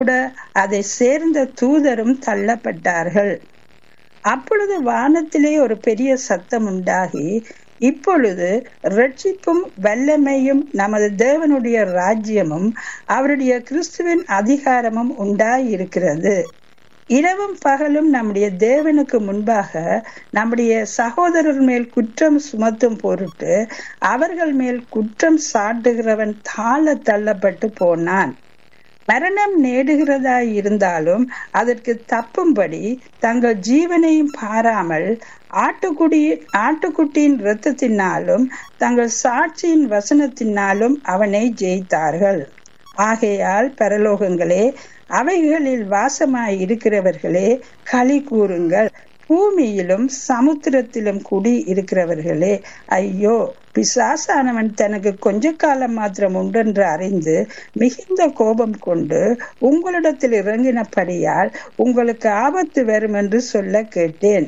கூட அதை சேர்ந்த தூதரும் தள்ளப்பட்டார்கள் அப்பொழுது வானத்திலே ஒரு பெரிய சத்தம் உண்டாகி இப்பொழுது ரட்சிப்பும் வல்லமையும் நமது தேவனுடைய ராஜ்யமும் அவருடைய கிறிஸ்துவின் அதிகாரமும் உண்டாயிருக்கிறது இரவும் பகலும் நம்முடைய தேவனுக்கு முன்பாக நம்முடைய சகோதரர் மேல் குற்றம் சுமத்தும் பொருட்டு அவர்கள் மேல் குற்றம் சாட்டுகிறவன் தாழ தள்ளப்பட்டு போனான் மரணம் நேடுகிறதாய் இருந்தாலும் அதற்கு தப்பும்படி தங்கள் ஜீவனையும் பாராமல் ஆட்டுக்குடி ஆட்டுக்குட்டியின் இரத்தத்தினாலும் தங்கள் சாட்சியின் வசனத்தினாலும் அவனை ஜெயித்தார்கள் ஆகையால் பரலோகங்களே அவைகளில் வாசமாய் இருக்கிறவர்களே களி கூறுங்கள் பூமியிலும் சமுத்திரத்திலும் குடி இருக்கிறவர்களே ஐயோ பிசாசானவன் தனக்கு கொஞ்ச காலம் மாத்திரம் உண்டென்று அறிந்து மிகுந்த கோபம் கொண்டு உங்களிடத்தில் இறங்கினபடியால் உங்களுக்கு ஆபத்து வரும் என்று சொல்ல கேட்டேன்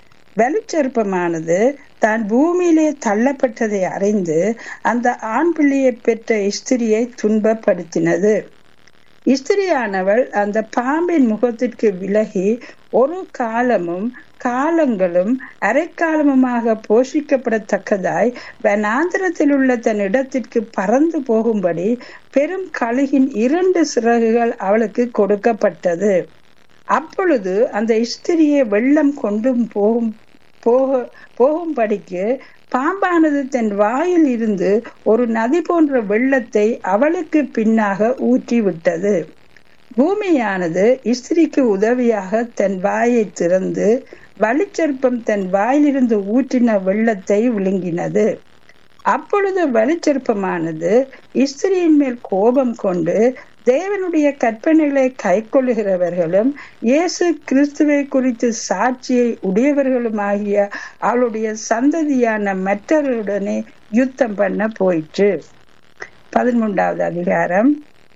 வெளிச்செருப்பமானது தான் பூமியிலே தள்ளப்பட்டதை அறிந்து அந்த ஆண் பிள்ளையை பெற்ற ஸ்திரியை துன்பப்படுத்தினது இஸ்திரியானவள் அந்த பாம்பின் முகத்திற்கு விலகி ஒரு காலமும் காலங்களும் அரைக்காலமுமாக போஷிக்கப்படத்தக்கதாய் வனாந்திரத்தில் உள்ள தன் இடத்திற்கு பறந்து போகும்படி பெரும் கழுகின் இரண்டு சிறகுகள் அவளுக்கு கொடுக்கப்பட்டது அப்பொழுது அந்த ஸ்திரியை வெள்ளம் கொண்டு போகும் போக போகும்படிக்கு பாம்பானது தன் வாயில் இருந்து ஒரு நதி போன்ற வெள்ளத்தை அவளுக்கு பின்னாக ஊற்றி விட்டது பூமியானது இஸ்திரிக்கு உதவியாக தன் வாயை திறந்து வலிச்செருப்பம் தன் வாயிலிருந்து ஊற்றின வெள்ளத்தை விழுங்கினது அப்பொழுது வலிச்செருப்பமானது இஸ்திரியின் மேல் கோபம் கொண்டு தேவனுடைய கற்பனைகளை கை கொள்ளுகிறவர்களும் இயேசு கிறிஸ்துவை குறித்து சாட்சியை உடையவர்களுமாகிய அவளுடைய சந்ததியான மற்றவர்களுடனே யுத்தம் பண்ண போயிற்று பதிமூன்றாவது அதிகாரம்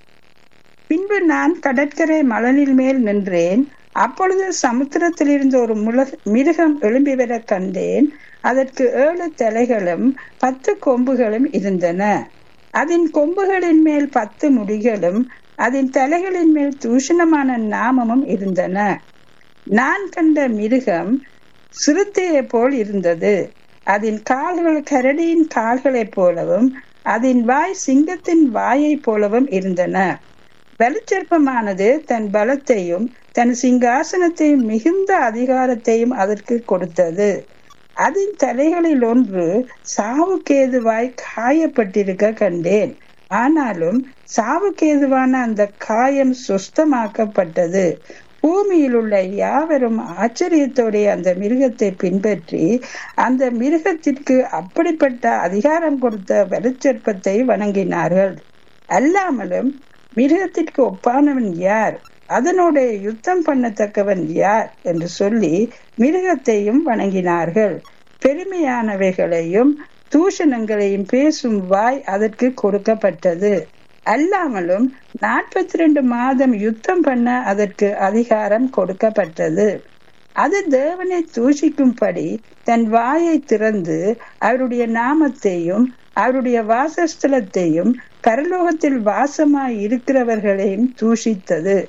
பின்பு நான் கடற்கரை மலனில் மேல் நின்றேன் அப்பொழுது சமுத்திரத்தில் இருந்து ஒரு மிருகம் எழும்பி வர கண்டேன் அதற்கு ஏழு தலைகளும் பத்து கொம்புகளும் இருந்தன அதன் கொம்புகளின் மேல் பத்து முடிகளும் அதன் தலைகளின் மேல் தூஷணமான நாமமும் இருந்தன நான் கண்ட மிருகம் சிறுத்தையை போல் இருந்தது அதன் கால்கள் கரடியின் கால்களைப் போலவும் அதன் வாய் சிங்கத்தின் வாயை போலவும் இருந்தன வெளிச்செருப்பமானது தன் பலத்தையும் தன் சிங்காசனத்தையும் மிகுந்த அதிகாரத்தையும் அதற்கு கொடுத்தது அதன் தலைகளில் ஒன்று சாவுக்கேதுவாய் காயப்பட்டிருக்க கண்டேன் ஆனாலும் சாவுக்கேதுவான அந்த காயம் சுஸ்தமாக்கப்பட்டது பூமியில் உள்ள யாவரும் ஆச்சரியத்தோடைய அந்த மிருகத்தை பின்பற்றி அந்த மிருகத்திற்கு அப்படிப்பட்ட அதிகாரம் கொடுத்த வெளிச்சற்பத்தை வணங்கினார்கள் அல்லாமலும் மிருகத்திற்கு ஒப்பானவன் யார் அதனோட யுத்தம் பண்ணத்தக்கவன் யார் என்று சொல்லி மிருகத்தையும் வணங்கினார்கள் பெருமையானவைகளையும் தூஷணங்களையும் பேசும் வாய் அதற்கு கொடுக்கப்பட்டது அல்லாமலும் நாற்பத்தி ரெண்டு மாதம் யுத்தம் பண்ண அதற்கு அதிகாரம் கொடுக்கப்பட்டது அது தேவனை தூஷிக்கும்படி தன் வாயை திறந்து அவருடைய நாமத்தையும் அவருடைய வாசஸ்தலத்தையும் பரலோகத்தில் வாசமாய் இருக்கிறவர்களையும் தூஷித்தது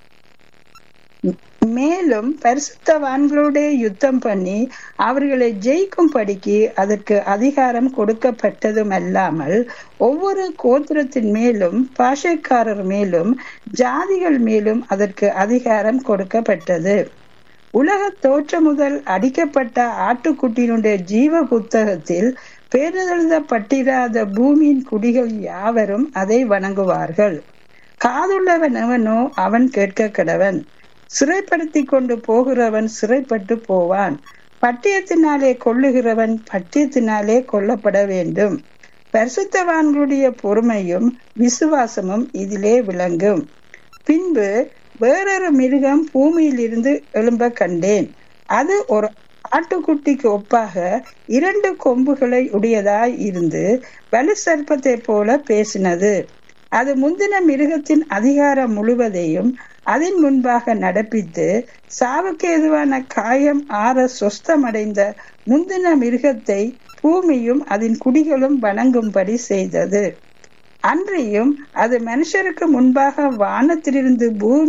மேலும் பரிசுத்தவான்களோட யுத்தம் பண்ணி அவர்களை ஜெயிக்கும் படிக்கு அதற்கு அதிகாரம் கொடுக்கப்பட்டதும் அல்லாமல் ஒவ்வொரு கோத்திரத்தின் மேலும் பாஷைக்காரர் மேலும் ஜாதிகள் மேலும் அதற்கு அதிகாரம் கொடுக்கப்பட்டது உலக தோற்ற முதல் அடிக்கப்பட்ட ஆட்டுக்குட்டியினுடைய ஜீவ புத்தகத்தில் பேரெழுதப்பட்டிராத பூமியின் குடிகள் யாவரும் அதை வணங்குவார்கள் காதுள்ளவன் எவனோ அவன் கேட்க கடவன் சிறைப்படுத்தி கொண்டு போகிறவன் சிறைப்பட்டு போவான் பட்டியத்தினாலே கொள்ளுகிறவன் பட்டியத்தினாலே கொல்லப்பட வேண்டும் பரிசுத்தவான்களுடைய பொறுமையும் விசுவாசமும் இதிலே விளங்கும் பின்பு வேறொரு மிருகம் பூமியில் இருந்து எழும்ப கண்டேன் அது ஒரு ஆட்டுக்குட்டிக்கு ஒப்பாக இரண்டு கொம்புகளை உடையதாய் இருந்து வலு சர்ப்பத்தை போல பேசினது அது முந்தின மிருகத்தின் அதிகாரம் முழுவதையும் அதன் முன்பாக நடப்பித்து சாவுக்கு எதுவான காயம் ஆற சொஸ்தமடைந்த முந்தின மிருகத்தை பூமியும் அதன் குடிகளும் வணங்கும்படி செய்தது அன்றியும் அது மனுஷருக்கு முன்பாக வானத்திலிருந்து பூமி